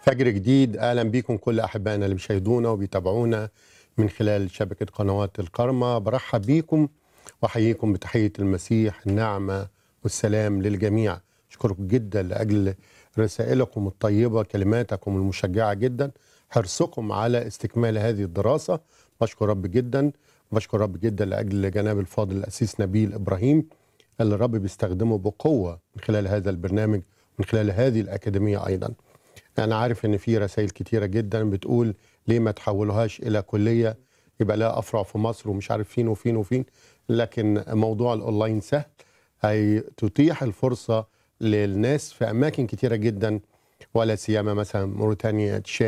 فجر جديد اهلا بيكم كل احبائنا اللي بيشاهدونا وبيتابعونا من خلال شبكه قنوات الكرمه برحب بيكم واحييكم بتحيه المسيح النعمه والسلام للجميع اشكركم جدا لاجل رسائلكم الطيبه كلماتكم المشجعه جدا حرصكم على استكمال هذه الدراسه بشكر رب جدا بشكر رب جدا لاجل جناب الفاضل الاسيس نبيل ابراهيم اللي الرب بيستخدمه بقوه من خلال هذا البرنامج من خلال هذه الاكاديميه ايضا انا عارف ان في رسائل كتيره جدا بتقول ليه ما تحولوهاش الى كليه يبقى لها افرع في مصر ومش عارف فين وفين وفين لكن موضوع الاونلاين سهل هي تتيح الفرصه للناس في اماكن كتيره جدا ولا سيما مثلا موريتانيا تشاد